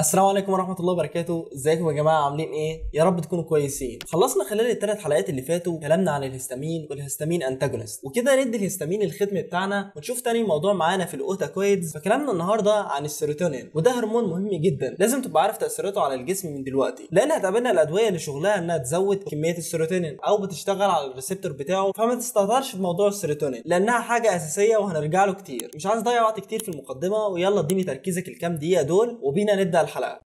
السلام عليكم ورحمة الله وبركاته، ازيكم يا جماعة عاملين ايه؟ يا رب تكونوا كويسين. خلصنا خلال الثلاث حلقات اللي فاتوا كلامنا عن الهستامين والهستامين انتاجونست، وكده ندي الهستامين الختم بتاعنا ونشوف تاني موضوع معانا في الاوتاكويدز، فكلامنا النهارده عن السيروتونين، وده هرمون مهم جدا، لازم تبقى عارف تأثيراته على الجسم من دلوقتي، لأن هتقابلنا الأدوية اللي شغلها إنها تزود كمية السيروتونين أو بتشتغل على الريسبتور بتاعه، فما تستهترش بموضوع السيروتونين، لأنها حاجة أساسية وهنرجع له كتير، مش عايز أضيع وقت كتير في المقدمة ويلا اديني تركيزك الكام دقيقة دول وبينا نبدأ الحلقة.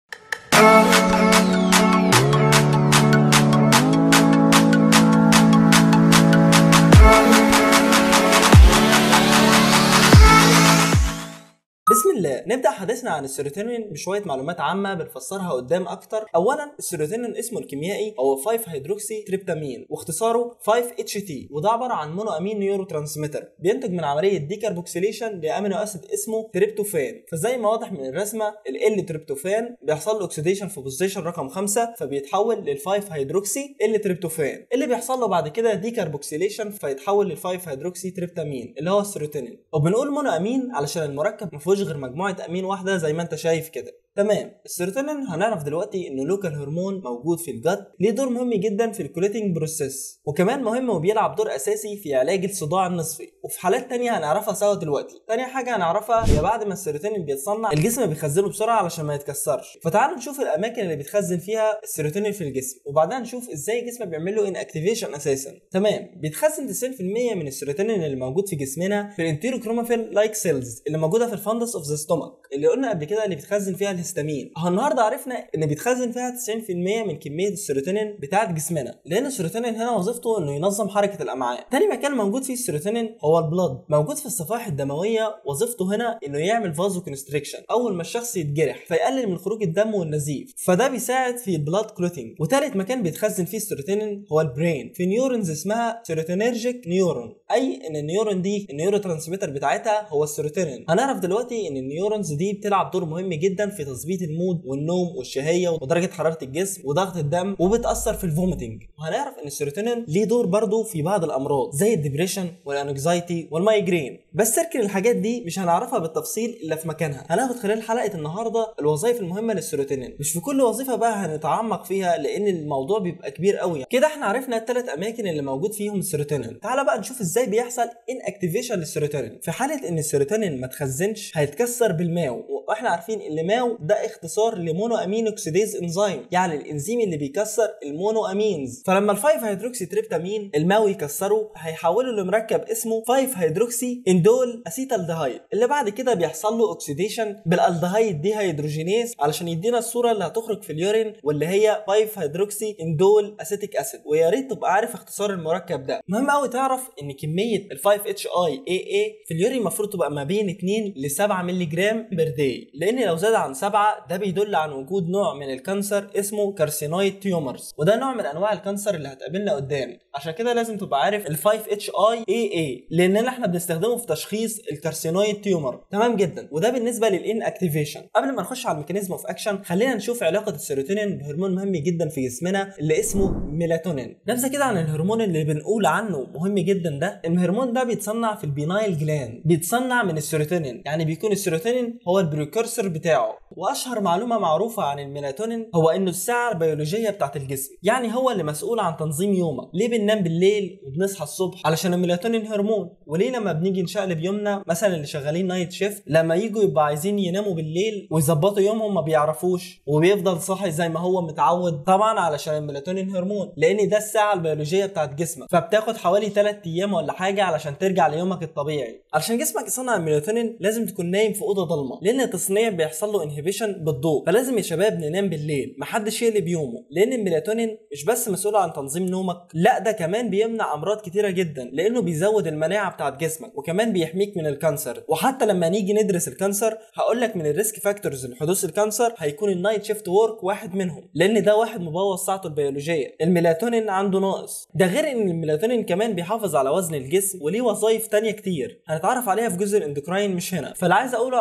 بسم الله نبدا حديثنا عن السيروتونين بشويه معلومات عامه بنفسرها قدام اكتر اولا السيروتونين اسمه الكيميائي هو 5 هيدروكسي تريبتامين واختصاره 5 اتش تي وده عباره عن مونو امين نيورو ترانسميتر بينتج من عمليه ديكربوكسيليشن لامينو اسيد اسمه تريبتوفان فزي ما واضح من الرسمه ال تريبتوفان بيحصل له اوكسيديشن في بوزيشن رقم 5 فبيتحول لل 5 هيدروكسي ال تريبتوفان اللي بيحصل له بعد كده ديكربوكسيليشن فيتحول لل 5 هيدروكسي تريبتامين اللي هو السيروتونين وبنقول مونو امين علشان المركب ما فيهوش غير مجموعه امين واحده زي ما انت شايف كده تمام السيروتونين هنعرف دلوقتي انه لوكال هرمون موجود في الجت ليه دور مهم جدا في الكوليتنج بروسيس وكمان مهم وبيلعب دور اساسي في علاج الصداع النصفي وفي حالات تانية هنعرفها سوا دلوقتي تاني حاجه هنعرفها هي بعد ما السيروتونين بيتصنع الجسم بيخزنه بسرعه علشان ما يتكسرش فتعالوا نشوف الاماكن اللي بيتخزن فيها السيروتونين في الجسم وبعدها نشوف ازاي الجسم بيعمل له ان اكتيفيشن اساسا تمام بيتخزن 90% من السيروتونين اللي موجود في جسمنا في الانتيروكرومافيل لايك سيلز اللي موجوده في الفندس اوف ذا ستومك اللي قلنا قبل كده اللي بيتخزن فيها الهستامين اهو النهارده عرفنا ان بيتخزن فيها 90% من كميه السيروتونين بتاعه جسمنا لان السيروتونين هنا وظيفته انه ينظم حركه الامعاء تاني مكان موجود فيه السيروتونين هو البلد موجود في الصفائح الدمويه وظيفته هنا انه يعمل فازو كونستريكشن اول ما الشخص يتجرح فيقلل من خروج الدم والنزيف فده بيساعد في البلاد كلوتينج وتالت مكان بيتخزن فيه السيروتونين هو البرين في نيورونز اسمها سيروتونيرجيك نيورون اي ان النيورون دي النيورو ترانسميتر بتاعتها هو السيروتونين هنعرف دلوقتي ان النيورونز دي بتلعب دور مهم جدا في تظبيط المود والنوم والشهيه ودرجه حراره الجسم وضغط الدم وبتاثر في الفوميتنج وهنعرف ان السيروتونين ليه دور برضه في بعض الامراض زي الدبريشن والانكزايتي والمايجرين بس تركن الحاجات دي مش هنعرفها بالتفصيل الا في مكانها هناخد خلال حلقه النهارده الوظائف المهمه للسيروتونين مش في كل وظيفه بقى هنتعمق فيها لان الموضوع بيبقى كبير قوي كده احنا عرفنا الثلاث اماكن اللي موجود فيهم السيروتونين تعالى بقى نشوف ازاي بيحصل ان اكتيفيشن للسيروتونين في حاله ان السيروتونين ما تخزنش هيتكسر بالماو واحنا عارفين ان ماو ده اختصار لمونو امين اوكسيديز انزيم يعني الانزيم اللي بيكسر المونو امينز فلما الفايف هيدروكسي تريبتامين الماو يكسره هيحوله لمركب اسمه 5 هيدروكسي اندول اسيتالدهايد اللي بعد كده بيحصل له اوكسيديشن بالالدهايد دي هيدروجينيز علشان يدينا الصوره اللي هتخرج في اليورين واللي هي 5 هيدروكسي اندول اسيتيك اسيد ويا ريت تبقى عارف اختصار المركب ده مهم قوي تعرف ان كميه ال 5 اتش اي اي اي في اليورين المفروض تبقى ما بين 2 ل 7 مللي جرام بير داي لان لو زاد عن 7 ده بيدل عن وجود نوع من الكانسر اسمه كارسينويد تيومرز وده نوع من انواع الكانسر اللي هتقابلنا قدام عشان كده لازم تبقى عارف ال 5 اتش اي اي اي لان احنا بنستخدمه في تشخيص الكارسينويد تيومر تمام جدا وده بالنسبه للان اكتيفيشن قبل ما نخش على الميكانيزم اوف اكشن خلينا نشوف علاقه السيروتونين بهرمون مهم جدا في جسمنا اللي اسمه ميلاتونين نبذه كده عن الهرمون اللي بنقول عنه مهم جدا ده الهرمون ده بيتصنع في البينايل جلاند بيتصنع من السيروتونين يعني بيكون السيروتونين هو البريكورسور بتاعه واشهر معلومه معروفه عن الميلاتونين هو انه الساعه البيولوجيه بتاعت الجسم يعني هو اللي مسؤول عن تنظيم يومك ليه بننام بالليل وبنصحى الصبح علشان الميلاتونين هرمون وليه لما بنيجي نشقلب يومنا مثلا اللي شغالين نايت شيفت لما يجوا يبقى عايزين يناموا بالليل ويظبطوا يومهم ما بيعرفوش وبيفضل صاحي زي ما هو متعود طبعا علشان الميلاتونين هرمون لان ده الساعه البيولوجيه بتاعت جسمك فبتاخد حوالي 3 ايام ولا حاجه علشان ترجع ليومك الطبيعي علشان جسمك يصنع الميلاتونين لازم تكون نايم في اوضه ضلمه لان التصنيع بيحصل له انهبيشن بالضوء فلازم يا شباب ننام بالليل محدش يقلب يومه لان الميلاتونين مش بس مسؤول عن تنظيم نومك لا ده كمان بيمنع امراض كتيره جدا لانه بيزود المناعه بتاعت جسمك وكمان بيحميك من الكانسر وحتى لما نيجي ندرس الكانسر هقول لك من الريسك فاكتورز لحدوث الكانسر هيكون النايت شيفت وورك واحد منهم لان ده واحد مبوظ ساعته البيولوجيه الميلاتونين عنده ناقص ده غير ان الميلاتونين كمان بيحافظ على وزن الجسم وليه وظائف تانية كتير هنتعرف عليها في جزء الاندوكراين مش هنا فاللي عايز اقوله علشان جبنا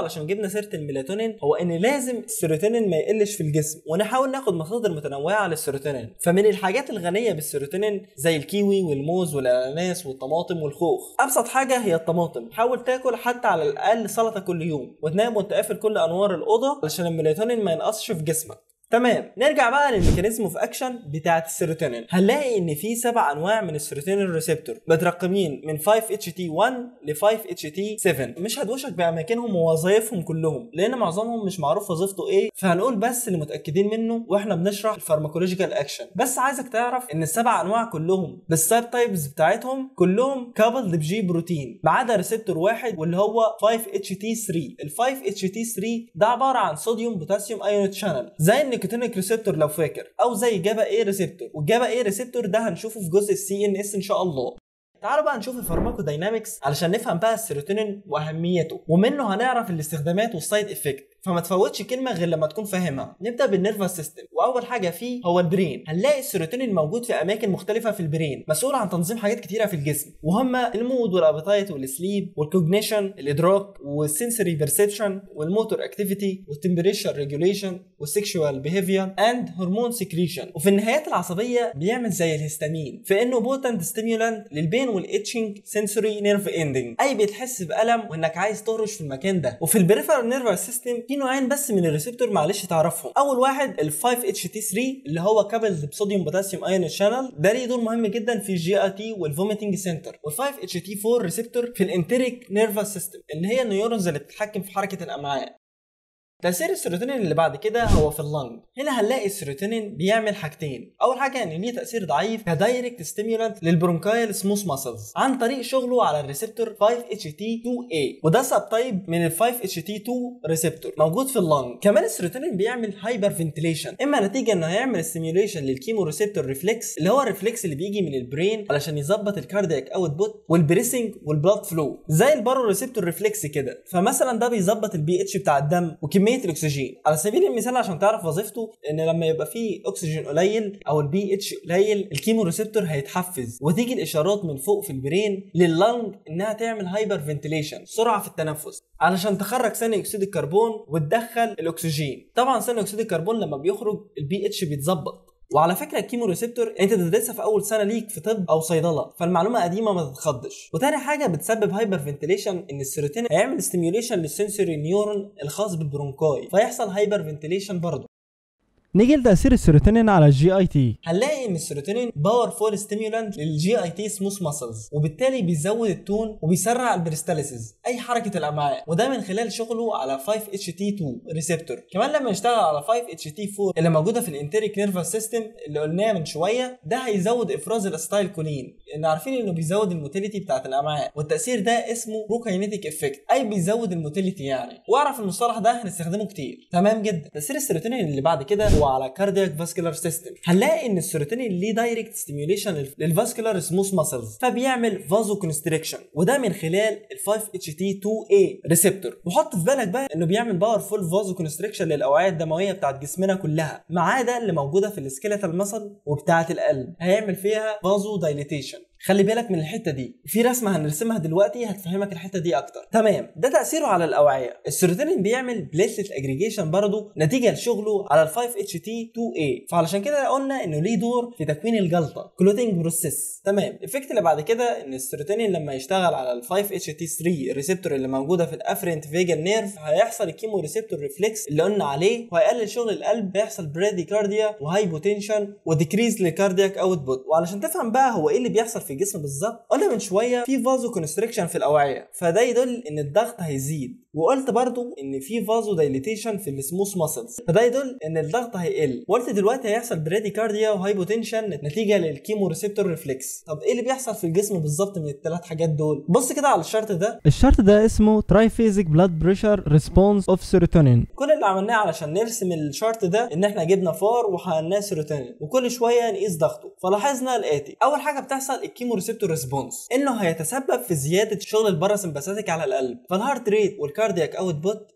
جبنا سيره الميلاتونين هو ان لازم السيروتونين ما يقلش في الجسم ونحاول ناخد مصادر متنوعه للسيروتونين فمن الحاجات الغنيه بالسيروتونين زي الكيوي والموز والاناناس والطماطم والخوخ ابسط حاجه هي الطماطم حاول تاكل حتى على الاقل سلطه كل يوم وتنام وانت قافل كل انوار الاوضه علشان الميلاتونين ما ينقصش في جسمك تمام نرجع بقى للميكانيزم اوف اكشن بتاعه السيروتونين هنلاقي ان في سبع انواع من السيروتونين ريسبتور مترقمين من 5 اتش تي 1 ل 5 اتش تي 7 مش هدوشك باماكنهم ووظائفهم كلهم لان معظمهم مش معروف وظيفته ايه فهنقول بس اللي متاكدين منه واحنا بنشرح الفارماكولوجيكال اكشن بس عايزك تعرف ان السبع انواع كلهم بالسايب تايبز بتاعتهم كلهم كابلد بجي بروتين ما عدا ريسبتور واحد واللي هو 5 اتش تي 3 ال 5 اتش تي 3 ده عباره عن صوديوم بوتاسيوم ايون تشانل زي النيكوتينيك ريسبتور لو فاكر او زي جابا اي ريسبتور والجابا اي ريسبتور ده هنشوفه في جزء السي ان اس ان شاء الله تعالوا بقى نشوف الفارماكو داينامكس علشان نفهم بقى السيروتونين واهميته ومنه هنعرف الاستخدامات والسايد افكت فما تفوتش كلمه غير لما تكون فاهمها نبدا بالنيرفس سيستم واول حاجه فيه هو البرين هنلاقي السيروتونين موجود في اماكن مختلفه في البرين مسؤول عن تنظيم حاجات كتيره في الجسم وهم المود والابيتايت والسليب والكوجنيشن الادراك والسنسوري بيرسبشن والموتور اكتيفيتي والتمبريتشر ريجوليشن والسكشوال بيهيفير اند هرمون سكريشن وفي النهايات العصبيه بيعمل زي الهستامين في انه بوتنت ستيمولانت للبين والاتشنج سنسوري نيرف اندنج اي بتحس بالم وانك عايز تهرش في المكان ده وفي البريفرال نيرفس سيستم في نوعين بس من الريسبتور معلش تعرفهم اول واحد ال 5 اتش تي 3 اللي هو كابل بصوديوم بوتاسيوم ايون شانل ده ليه دور مهم جدا في الجي اي تي والفوميتنج سنتر وال 5 اتش تي 4 ريسبتور في الانتريك نيرفس سيستم اللي هي النيورونز اللي بتتحكم في حركه الامعاء تأثير السيروتونين اللي بعد كده هو في اللنج هنا هنلاقي السيروتونين بيعمل حاجتين اول حاجه ان ليه تاثير ضعيف كدايركت ستيمولانت للبرونكايل سموث ماسلز عن طريق شغله على الريسبتور 5 اتش تي 2 a وده سب تايب من ال 5 اتش تي 2 ريسبتور موجود في اللنج كمان السيروتونين بيعمل هايبر فنتيليشن اما نتيجه انه هيعمل ستيميوليشن للكيمو ريسبتور ريفلكس اللي هو الريفلكس اللي بيجي من البرين علشان يظبط الكاردياك اوت بوت والبريسنج والبلاد فلو زي البارو ريسبتور ريفلكس كده فمثلا ده بيظبط البي اتش بتاع الدم وكميه الاكسجين على سبيل المثال عشان تعرف وظيفته ان لما يبقى فيه اكسجين قليل او البي اتش قليل الكيمو ريسبتور هيتحفز وتيجي الاشارات من فوق في البرين لللنج انها تعمل هايبر فنتيليشن سرعه في التنفس علشان تخرج ثاني اكسيد الكربون وتدخل الاكسجين طبعا ثاني اكسيد الكربون لما بيخرج البي اتش بيتظبط وعلى فكره الكيمو ريسبتور انت تدرسها في اول سنه ليك في طب او صيدله فالمعلومه قديمه ما تتخضش وتاني حاجه بتسبب هايبر فنتيليشن ان السيروتونين هيعمل ستيميوليشن للسنسوري نيورون الخاص بالبرونكاي فيحصل هايبر فنتيليشن برضه نيجي لتأثير السيروتونين على الجي اي تي هنلاقي ان السيروتونين باورفول ستيمولانت للجي اي تي سموث ماسلز وبالتالي بيزود التون وبيسرع البريستاليسيس اي حركه الامعاء وده من خلال شغله على 5 اتش تي 2 ريسبتور كمان لما يشتغل على 5 اتش تي 4 اللي موجوده في الانتريك نيرفس سيستم اللي قلناها من شويه ده هيزود افراز الاستايل كولين لان عارفين انه بيزود الموتيليتي بتاعه الامعاء والتاثير ده اسمه بروكاينيتيك افكت اي بيزود الموتيليتي يعني واعرف المصطلح ده هنستخدمه كتير تمام جدا تاثير السيروتونين اللي بعد كده هو على كاردياك فاسكولار سيستم هنلاقي ان السيروتونين ليه دايركت ستيميوليشن للفاسكولار سموث ماسلز فبيعمل فازو كونستريكشن وده من خلال ال 5 اتش تي 2 a ريسبتور وحط في بالك بقى انه بيعمل باورفول فازو كونستريكشن للاوعيه الدمويه بتاعت جسمنا كلها ما عدا اللي موجوده في السكيلتال ماسل وبتاعه القلب هيعمل فيها فازو دايليتيشن خلي بالك من الحته دي في رسمه هنرسمها دلوقتي هتفهمك الحته دي اكتر تمام ده تاثيره على الاوعيه السيروتونين بيعمل بليتلت اجريجيشن برضه نتيجه لشغله على ال 5 اتش تي 2 a فعلشان كده قلنا انه ليه دور في تكوين الجلطه كلوتينج بروسيس تمام الافكت اللي بعد كده ان السيروتونين لما يشتغل على ال 5 اتش تي 3 ريسبتور اللي موجوده في الافرنت فيجن نيرف هيحصل الكيمو ريسبتور ريفلكس اللي قلنا عليه وهيقلل شغل القلب هيحصل براديكارديا وهايبوتنشن وديكريز للكاردياك اوت بوت وعلشان تفهم بقى هو ايه اللي بيحصل في الجسم بالظبط قلنا من شويه في فازو كونستريكشن في الاوعيه فده يدل ان الضغط هيزيد وقلت برضو ان في فازو دايليتيشن في السموث ماسلز فده يدل ان الضغط هيقل وقلت دلوقتي هيحصل براديكارديا وهايبوتنشن نتيجه للكيمو ريسبتور ريفلكس طب ايه اللي بيحصل في الجسم بالظبط من الثلاث حاجات دول بص كده على الشرط ده الشرط ده اسمه ترايفيزيك بلاد بريشر ريسبونس اوف سيروتونين كل اللي عملناه علشان نرسم الشارت ده ان احنا جبنا فار وحقناه سيروتونين وكل شويه نقيس ضغطه فلاحظنا الاتي اول حاجه بتحصل الكيمو ريسبتور ريسبونس انه هيتسبب في زياده شغل الباراسمباثيك على القلب فالهارت ريت والكاردياك اوت بوت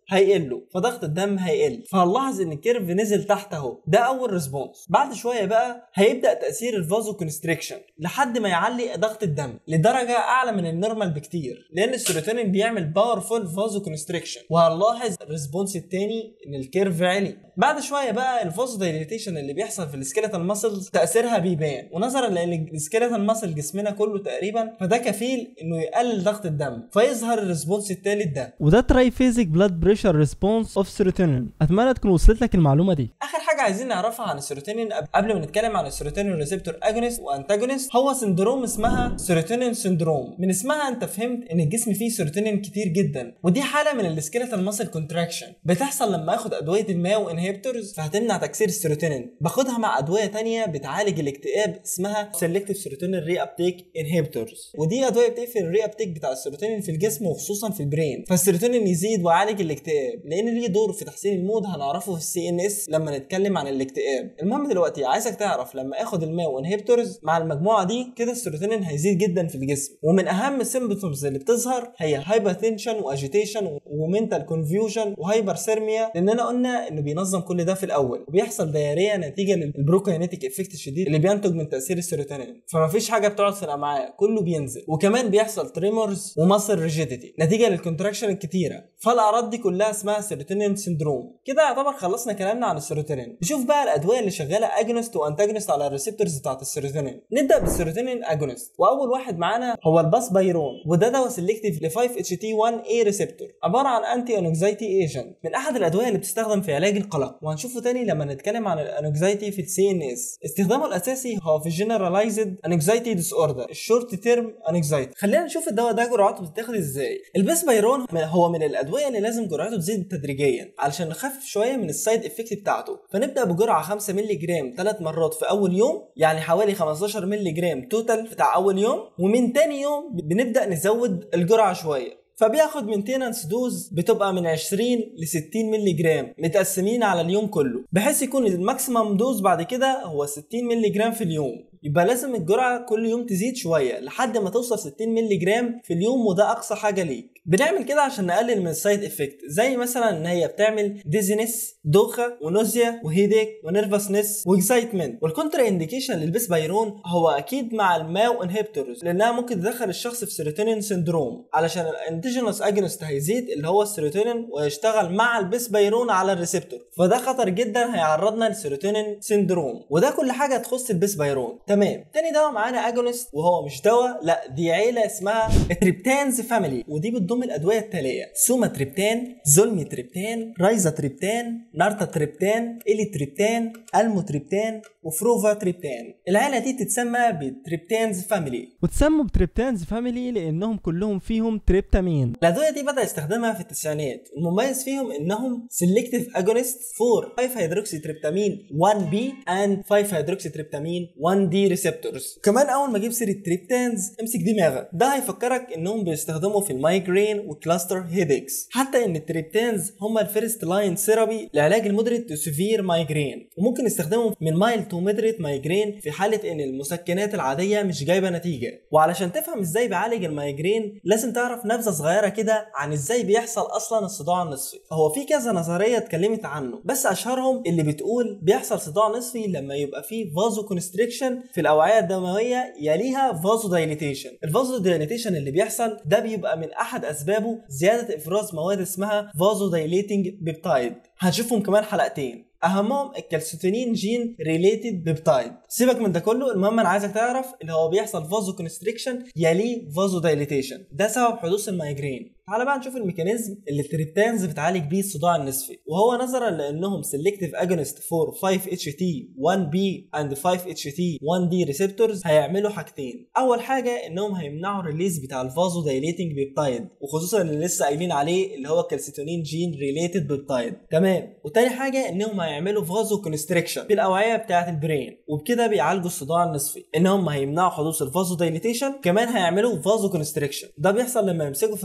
هيقلوا فضغط الدم هيقل فهنلاحظ ان الكيرف نزل تحت اهو ده اول ريسبونس بعد شويه بقى هيبدا تاثير الفازو كونستريكشن لحد ما يعلي ضغط الدم لدرجه اعلى من النورمال بكتير لان السيروتونين بيعمل باورفول فازو كونستريكشن وهنلاحظ الريسبونس الثاني ان الكيرف عالي بعد شويه بقى الفازو دايليتيشن اللي بيحصل في السكيلتال ماسلز تاثيرها بيبان ونظرا لان السكيلتال ماسل جسمنا كله تقريبا فده كفيل انه يقلل ضغط الدم فيظهر الريسبونس الثالث ده وده ترايفيزيك بلاد بريشر ريسبونس اوف سيروتونين اتمنى تكون وصلت لك المعلومه دي اخر حاجه عايزين نعرفها عن السيروتونين قبل ما نتكلم عن السيروتونين ريسبتور اجونست وانتاجونست هو سندروم اسمها سيروتونين سندروم من اسمها انت فهمت ان الجسم فيه سيروتونين كتير جدا ودي حاله من السكيلتال ماسل كونتراكشن بتحصل لما اخد ادويه الماو انهبيتورز فهتمنع تكسير السيروتونين باخدها مع ادويه تانية بتعالج الاكتئاب اسمها سيلكتيف سيروتونين ري ابتيك انهبيتورز ودي ادويه بتقفل الري ابتيك بتاع السيروتونين في الجسم وخصوصا في البرين فالسيروتونين يزيد ويعالج الاكتئاب لان ليه دور في تحسين المود هنعرفه في السي ان اس لما نتكلم عن الاكتئاب المهم دلوقتي عايزك تعرف لما اخد الماو انهبيتورز مع المجموعه دي كده السيروتونين هيزيد جدا في الجسم ومن اهم السيمبتومز اللي بتظهر هي هايبرتنشن واجيتيشن ومنتال كونفيوجن وهايبرثيرميا لاننا قلنا انه بينظم كل ده في الاول وبيحصل دياريه نتيجه للبروكاينيتيك افكت الشديد اللي بينتج من تاثير السيروتونين فمفيش حاجه بتقعد في الامعاء كله بينزل وكمان بيحصل تريمورز وماسل ريجيديتي نتيجه للكونتراكشن الكتيره فالاعراض دي كلها اسمها سيروتونين سندروم كده يعتبر خلصنا كلامنا عن السيروتونين نشوف بقى الادويه اللي شغاله اجونست وانتاجونست على الريسبتورز بتاعت السيروتونين نبدا بالسيروتونين اجونست واول واحد معانا هو الباس بايرون وده دواء سيلكتيف ل 5 اتش تي 1 اي ريسبتور عباره عن انتي انكزايتي ايجنت من احد الادويه اللي بتستخدم في علاج القلق وهنشوفه تاني لما نتكلم عن الانكزايتي في السي ان اس استخدامه الاساسي هو في جنرالايزد انكزايتي ديس اوردر الشورت تيرم انكزايتي خلينا نشوف الدواء ده جرعته بتتاخد ازاي الباس بايرون هو من الادويه اللي لازم جرعته تزيد تدريجيا علشان نخفف شويه من السايد افكت بتاعته فنبدا بجرعه 5 مللي جرام ثلاث مرات في اول يوم يعني حوالي 15 مللي جرام توتال بتاع اول يوم ومن تاني يوم بنبدا نزود الجرعه شويه فبياخد مينتيننس دوز بتبقى من 20 ل 60 مللي جرام متقسمين على اليوم كله بحيث يكون الماكسيمم دوز بعد كده هو 60 مللي جرام في اليوم يبقى لازم الجرعه كل يوم تزيد شويه لحد ما توصل 60 مللي جرام في اليوم وده اقصى حاجه ليك بنعمل كده عشان نقلل من السايد افكت زي مثلا ان هي بتعمل ديزينس دوخه ونوزيا وهيديك ونيرفسنس واكسايتمنت والكونترا انديكيشن للبيس بايرون هو اكيد مع الماو انهبيتورز لانها ممكن تدخل الشخص في سيروتونين سندروم علشان الانديجينوس اجونست هيزيد اللي هو السيروتونين ويشتغل مع البيس بايرون على الريسبتور فده خطر جدا هيعرضنا للسيروتونين سندروم وده كل حاجه تخص البيس بايرون تمام تاني دواء معانا اجونست وهو مش دواء لا دي عيله اسمها تريبتانز فاميلي ودي بتضم الادويه التاليه سوما تريبتان زولمي تريبتان رايزا تريبتان نارتا تريبتان الي تريبتان المو تريبتان وفروفا تريبتان العيله دي تتسمى بتريبتانز فاميلي وتسموا بتريبتانز فاميلي لانهم كلهم فيهم تريبتامين الادويه دي بدا يستخدمها في التسعينات المميز فيهم انهم سيلكتيف اجونست فور 5 هيدروكسي تريبتامين 1 بي اند 5 هيدروكسي تريبتامين 1 دي ريسبتورز كمان اول ما اجيب سيره تريبتانز امسك دماغك ده هيفكرك انهم بيستخدموا في المايجرين وكلاستر هيدكس حتى ان التريبتانز هم الفيرست لاين ثيرابي لعلاج المودريت تو سيفير مايجرين وممكن نستخدمهم من مايل تو مودريت مايجرين في حاله ان المسكنات العاديه مش جايبه نتيجه وعلشان تفهم ازاي بيعالج المايجرين لازم تعرف نبذه صغيره كده عن ازاي بيحصل اصلا الصداع النصفي هو في كذا نظريه اتكلمت عنه بس اشهرهم اللي بتقول بيحصل صداع نصفي لما يبقى فيه فازو كونستريكشن في الاوعيه الدمويه يليها فازو دايليتيشن الفازو دايليتيشن اللي بيحصل ده بيبقى من احد اسبابه زياده افراز مواد اسمها فازو دايليتنج بيبتايد هنشوفهم كمان حلقتين اهمهم الكالسيتونين جين ريليتد بيبتايد سيبك من ده كله المهم انا عايزك تعرف اللي هو بيحصل فازو كونستريكشن يليه فازو دايليتيشن ده سبب حدوث المايجرين تعالى بقى نشوف الميكانيزم اللي التريبتانز بتعالج بيه الصداع النصفي وهو نظرا لانهم سيلكتيف اجونست فور 5 اتش تي 1 بي اند 5 اتش تي 1 دي ريسبتورز هيعملوا حاجتين اول حاجه انهم هيمنعوا الريليز بتاع الفازو دايليتنج بيبتايد وخصوصا اللي لسه قايلين عليه اللي هو الكالسيتونين جين ريليتد بيبتايد تمام وتاني حاجه انهم هيعملوا فازو كونستريكشن في الاوعيه بتاعه البرين وبكده بيعالجوا الصداع النصفي انهم هيمنعوا حدوث الفازو دايليتيشن كمان هيعملوا فازو كونستريكشن ده بيحصل لما يمسكوا في الريسبتورز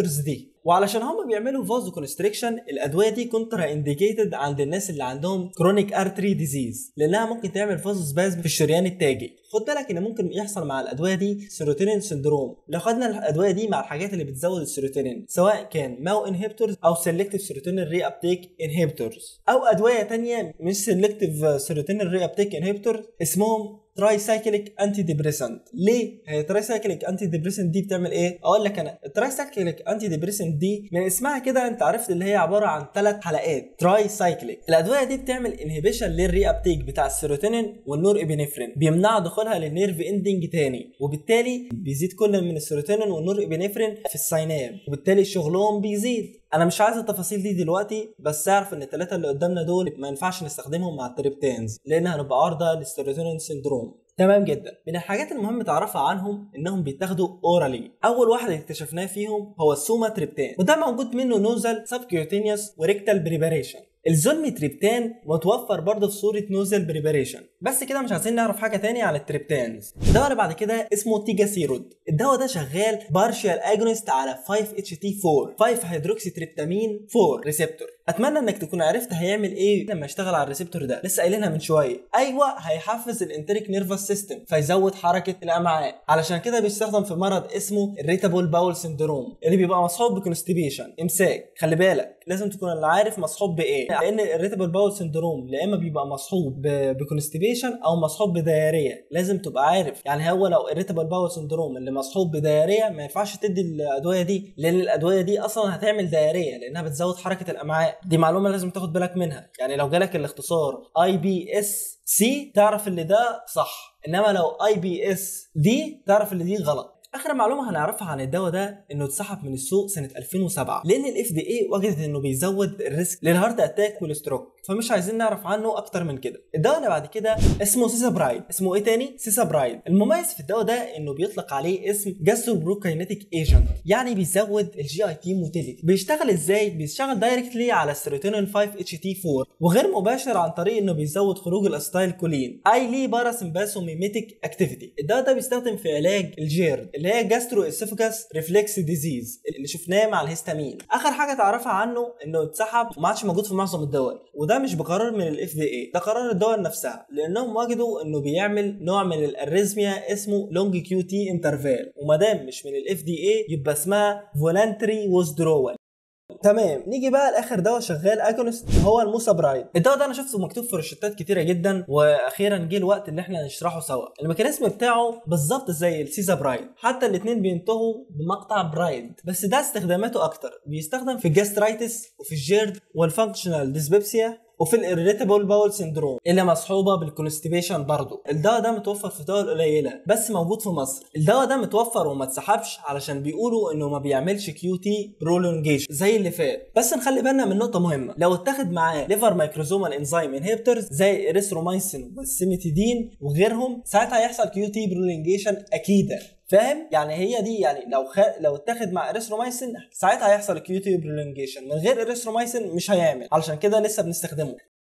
ريسبتورز دي وعلشان هم بيعملوا فازو كونستريكشن الادويه دي كونترا انديكيتد عند الناس اللي عندهم كرونيك ارتري ديزيز لانها ممكن تعمل فازو سبازم في الشريان التاجي خد بالك ان ممكن يحصل مع الادويه دي سيروتونين سندروم لو خدنا الادويه دي مع الحاجات اللي بتزود السيروتونين سواء كان ماو انهبيتورز او سيلكتيف سيروتونين ري ابتيك انهبيتورز او ادويه تانية مش سيلكتيف سيروتونين ري ابتيك انهبيتور اسمهم تراي سايكليك انتي ديبريسنت ليه هي تراي سايكليك انتي ديبريسنت دي بتعمل ايه اقول لك انا التراي سايكليك انتي ديبريسنت دي من اسمها كده انت عرفت اللي هي عباره عن ثلاث حلقات تراي سايكليك الادويه دي بتعمل انهبيشن للري ابتيك بتاع السيروتونين والنور ابينفرين بيمنع دخولها للنيرف اندنج تاني وبالتالي بيزيد كل من السيروتونين والنور ابينفرين في السيناب وبالتالي شغلهم بيزيد انا مش عايز التفاصيل دي دلوقتي بس اعرف ان الثلاثه اللي قدامنا دول ما ينفعش نستخدمهم مع التريبتانز لان هنبقى عرضه للسيروتونين سيندروم تمام جدا من الحاجات المهم تعرفها عنهم انهم بيتاخدوا اورالي اول واحد اكتشفناه فيهم هو السوما تريبتان وده موجود منه نوزل سبكيوتينيوس وريكتال بريباريشن الزلمي تريبتان متوفر برضه في صوره نوزل بريباريشن بس كده مش عايزين نعرف حاجه تانية عن التريبتانز الدواء اللي بعد كده اسمه تيجاسيرود الدواء ده شغال بارشال اجونست على 5 اتش تي 4 5 هيدروكسي تريبتامين 4 ريسبتور اتمنى انك تكون عرفت هيعمل ايه لما يشتغل على الريسبتور ده لسه قايلينها من شويه ايوه هيحفز الانتريك نيرفس سيستم فيزود حركه الامعاء علشان كده بيستخدم في مرض اسمه الريتابول باول سندروم اللي بيبقى مصحوب بكونستيبيشن امساك خلي بالك لازم تكون اللي عارف مصحوب بايه لان الريتابل باول سندروم يا اما بيبقى مصحوب بكونستيبيشن او مصحوب بدياريه لازم تبقى عارف يعني هو لو الريتابل باول سندروم اللي مصحوب بدياريه ما ينفعش تدي الادويه دي لان الادويه دي اصلا هتعمل دياريه لانها بتزود حركه الامعاء دي معلومه لازم تاخد بالك منها يعني لو جالك الاختصار اي بي اس سي تعرف اللي ده صح انما لو اي بي اس دي تعرف اللي دي غلط اخر معلومه هنعرفها عن الدواء ده انه اتسحب من السوق سنه 2007 لان الاف دي اي وجدت انه بيزود الريسك للهارت اتاك والستروك فمش عايزين نعرف عنه اكتر من كده الدواء اللي بعد كده اسمه سيسابرايد اسمه ايه تاني سيسابرايد المميز في الدواء ده انه بيطلق عليه اسم جاستروبروكاينيتيك ايجنت يعني بيزود الجي اي تي موتيليتي بيشتغل ازاي بيشتغل دايركتلي على السيروتونين 5 اتش تي 4 وغير مباشر عن طريق انه بيزود خروج الاستايل كولين اي لي باراسمباسوميميتيك اكتيفيتي الدواء ده بيستخدم في علاج الجيرد اللي هي جاسترو اسوفاجاس ريفلكس ديزيز اللي شفناه مع الهستامين اخر حاجه تعرفها عنه انه اتسحب وما عادش موجود في معظم الدول وده مش بقرار من الاف دي اي ده قرار الدول نفسها لانهم وجدوا انه بيعمل نوع من الاريزميا اسمه لونج كيو تي انترفال وما دام مش من الاف دي اي يبقى اسمها فولانتري ويزدرول تمام نيجي بقى لاخر دواء شغال اجونست هو الموسابرايد الدواء ده انا شفته مكتوب في روشتات كتيره جدا واخيرا جه الوقت ان احنا نشرحه سوا الميكانيزم بتاعه بالظبط زي السيزابرايد حتى الاثنين بينتهوا بمقطع برايد بس ده استخداماته اكتر بيستخدم في الجاسترايتس وفي الجيرد والفانكشنال ديسبيبسيا وفي الاريتابل باول سندروم اللي مصحوبه بالكونستيبيشن برضه الدواء ده متوفر في دول قليله بس موجود في مصر الدواء ده متوفر وما اتسحبش علشان بيقولوا انه ما بيعملش كيو تي برولونجيشن زي اللي فات بس نخلي بالنا من نقطه مهمه لو اتاخد معاه ليفر مايكروزومال انزيم انهبيتورز زي اريثرومايسين والسيميتيدين وغيرهم ساعتها هيحصل كيو تي برولونجيشن اكيدا فاهم يعني هي دي يعني لو خ... لو اتاخد مع اريثرومايسين ساعتها هيحصل الكيوتي برولونجيشن من غير اريثرومايسين مش هيعمل علشان كده لسه بنستخدمه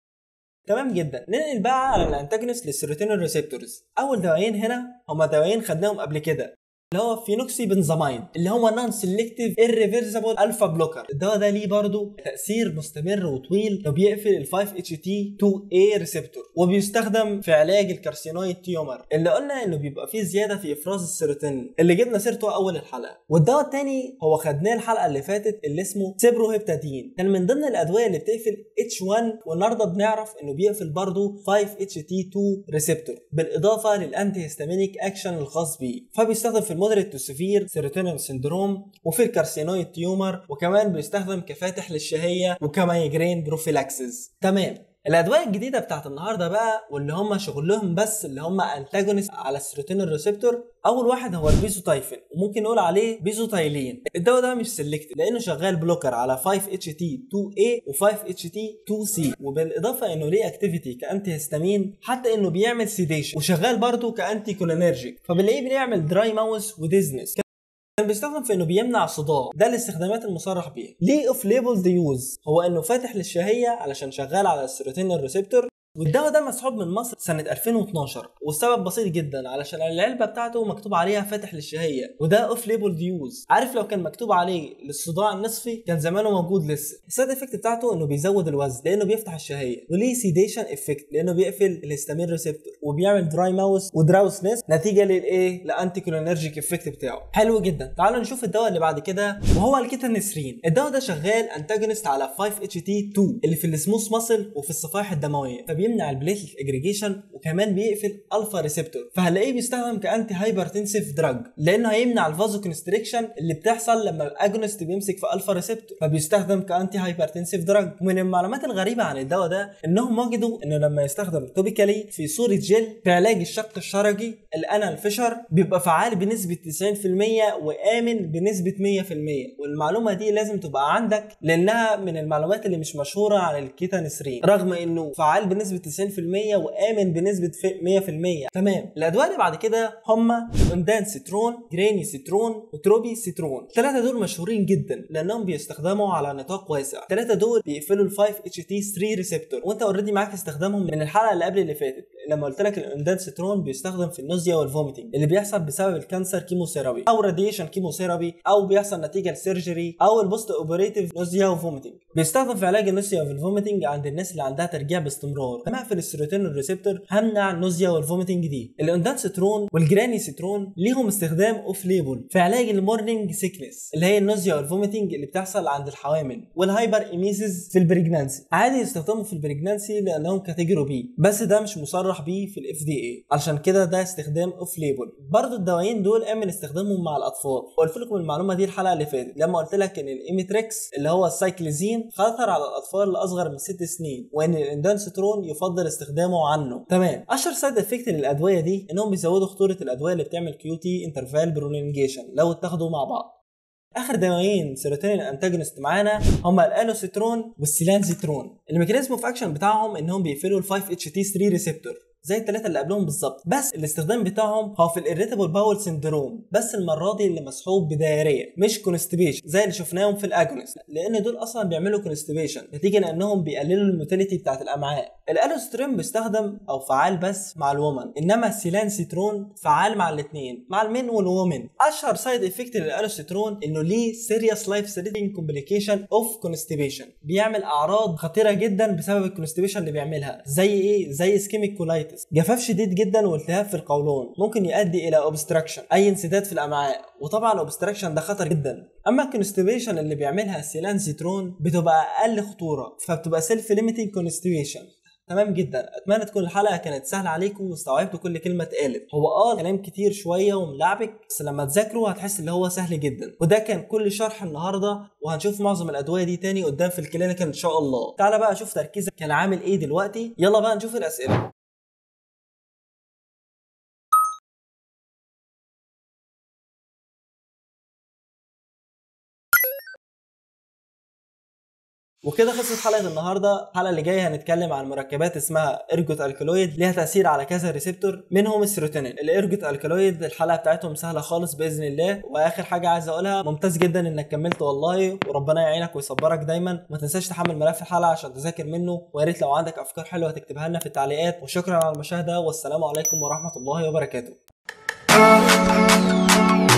تمام جدا ننقل بقى على الانتاجونست للسيروتونين ريسبتورز اول دوايين هنا هما دوايين خدناهم قبل كده اللي هو فينوكسي بنزامين اللي هو نون سيلكتيف irreversible الفا بلوكر الدواء ده ليه برضه تاثير مستمر وطويل لو بيقفل ال 5 اتش تي 2 اي ريسبتور وبيستخدم في علاج الكارسينويد تيومر اللي قلنا انه بيبقى فيه زياده في افراز السيروتونين اللي جبنا سيرته اول الحلقه والدواء الثاني هو خدناه الحلقه اللي فاتت اللي اسمه سيبروهيبتادين كان من ضمن الادويه اللي بتقفل اتش 1 والنهارده بنعرف انه بيقفل برضه 5 اتش تي 2 ريسبتور بالاضافه للانتي هيستامينيك اكشن الخاص بيه فبيستخدم في المودريت تو سيفير سيروتونين سندروم وفي الكارسينويد تيومر وكمان بيستخدم كفاتح للشهيه وكمايجرين بروفيلاكسس تمام الادويه الجديده بتاعت النهارده بقى واللي هم شغلهم بس اللي هم انتاجونست على السيروتونين ريسبتور اول واحد هو البيزوتايفين وممكن نقول عليه بيزوتايلين الدواء ده مش سيلكتيف لانه شغال بلوكر على 5 اتش تي 2 a و5 اتش تي 2 c وبالاضافه انه ليه اكتيفيتي كانتي هيستامين حتى انه بيعمل سيديشن وشغال برضه كانتي كولينرجيك فبنلاقيه بيعمل دراي ماوس وديزنس كان بيستخدم في انه بيمنع الصداع ده الاستخدامات المصرح بيها ليه اوف ليبل يوز هو انه فاتح للشهيه علشان شغال على السيروتونين ريسبتور والدواء ده مسحوب من مصر سنة 2012 والسبب بسيط جدا علشان العلبة بتاعته مكتوب عليها فاتح للشهية وده اوف ليبل ديوز عارف لو كان مكتوب عليه للصداع النصفي كان زمانه موجود لسه السايد افكت بتاعته انه بيزود الوزن لانه بيفتح الشهية وليه سيديشن افكت لانه بيقفل الهستامين ريسبتور وبيعمل دراي ماوس ودراوسنس نتيجة للايه لانتي كولينرجيك افكت بتاعه حلو جدا تعالوا نشوف الدواء اللي بعد كده وهو الكيتانسرين الدواء ده شغال انتاجونست على 5 اتش تي 2 اللي في السموث ماسل وفي الصفائح الدمويه فبيمنع البليتلت اجريجيشن وكمان بيقفل الفا ريسبتور فهنلاقيه بيستخدم كانتي هايبرتنسيف دراج لانه هيمنع الفازو كونستريكشن اللي بتحصل لما الاجونست بيمسك في الفا ريسبتور فبيستخدم كانتي هايبرتنسيف دراج ومن المعلومات الغريبه عن الدواء ده انهم وجدوا انه لما يستخدم توبيكالي في صوره جل في علاج الشق الشرجي الانال فيشر بيبقى فعال بنسبه 90% وامن بنسبه 100% والمعلومه دي لازم تبقى عندك لانها من المعلومات اللي مش مشهوره عن الكيتانسرين رغم انه فعال بنسبه 90% وامن بنسبه 100% تمام الادويه اللي بعد كده هما اندان سيترون جريني سيترون وتروبي سيترون الثلاثه دول مشهورين جدا لانهم بيستخدموا على نطاق واسع الثلاثه دول بيقفلوا ال 5 اتش تي 3 ريسبتور وانت اوريدي معاك استخدامهم من الحلقه اللي قبل اللي فاتت لما قلت لك الاندان سيترون بيستخدم في النوزيا والفوميتنج اللي بيحصل بسبب الكانسر كيموثيرابي او راديشن كيموثيرابي او بيحصل نتيجه لسيرجري او البوست اوبريتيف نوزيا وفوميتنج بيستخدم في علاج النوزيا والفوميتنج عند الناس اللي عندها ترجيع باستمرار لما اقفل السيروتونين ريسبتور همنع النوزيا والفوميتنج دي الاندان سيترون والجراني سيترون ليهم استخدام اوف ليبل في علاج المورنينج سيكنس اللي هي النوزيا والفوميتنج اللي بتحصل عند الحوامل والهايبر ايميسيس في البريجنانسي عادي يستخدموا في البريجنانسي لانهم كاتيجوري بي بس ده مش مصرح بيه في الاف دي اي علشان كده ده استخدام اوف ليبل برضه الدوايين دول امن استخدامهم مع الاطفال وقلت لكم المعلومه دي الحلقه اللي فاتت لما قلت لك ان الايميتريكس اللي هو السايكليزين خطر على الاطفال اللي اصغر من 6 سنين وان الاندانسترون يفضل استخدامه عنه تمام اشهر سايد افكت للادويه دي انهم بيزودوا خطوره الادويه اللي بتعمل كيوتي انترفال برولونجيشن لو اتاخدوا مع بعض اخر دوايين سيروتونين انتاجونست معانا هما الالوسيترون والسيلانزيترون الميكانيزم اوف اكشن بتاعهم انهم بيقفلوا ال 5 اتش تي 3 ريسبتور زي الثلاثه اللي قبلهم بالظبط بس الاستخدام بتاعهم هو في الاريتابل باول سندروم بس المره دي اللي مسحوب بدايريه مش كونستيبيشن زي اللي شفناهم في الاجونست لان دول اصلا بيعملوا كونستيبيشن نتيجه لانهم بيقللوا الموتيليتي بتاعت الامعاء الالوسترين بيستخدم او فعال بس مع الومن انما السيلانسيترون فعال مع الاثنين مع المين والومن اشهر سايد افكت للالوسترون انه ليه سيريس لايف ثريتنج كومبليكيشن اوف كونستيبيشن بيعمل اعراض خطيره جدا بسبب الكونستيبيشن اللي بيعملها زي ايه زي اسكيميك كولايتس جفاف شديد جدا والتهاب في القولون ممكن يؤدي الى اوبستراكشن اي انسداد في الامعاء وطبعا الاوبستراكشن ده خطر جدا اما الكونستيبيشن اللي بيعملها السيلانسيترون بتبقى اقل خطوره فبتبقى سيلف ليميتنج كونستيبيشن تمام جدا اتمنى تكون الحلقه كانت سهله عليكم واستوعبتوا كل كلمه اتقالت هو اه كلام كتير شويه وملعبك بس لما تذاكروا هتحس اللي هو سهل جدا وده كان كل شرح النهارده وهنشوف معظم الادويه دي تاني قدام في الكلينيكال ان شاء الله تعالى بقى اشوف تركيزك كان عامل ايه دلوقتي يلا بقى نشوف الاسئله وكده خلصت حلقه النهارده الحلقه اللي جايه هنتكلم عن مركبات اسمها ارجوت الكالويد ليها تاثير على كذا ريسبتور منهم السيروتونين الارجوت الكالويد الحلقه بتاعتهم سهله خالص باذن الله واخر حاجه عايز اقولها ممتاز جدا انك كملت والله وربنا يعينك ويصبرك دايما ما تنساش تحمل ملف الحلقه عشان تذاكر منه ويا ريت لو عندك افكار حلوه تكتبها لنا في التعليقات وشكرا على المشاهده والسلام عليكم ورحمه الله وبركاته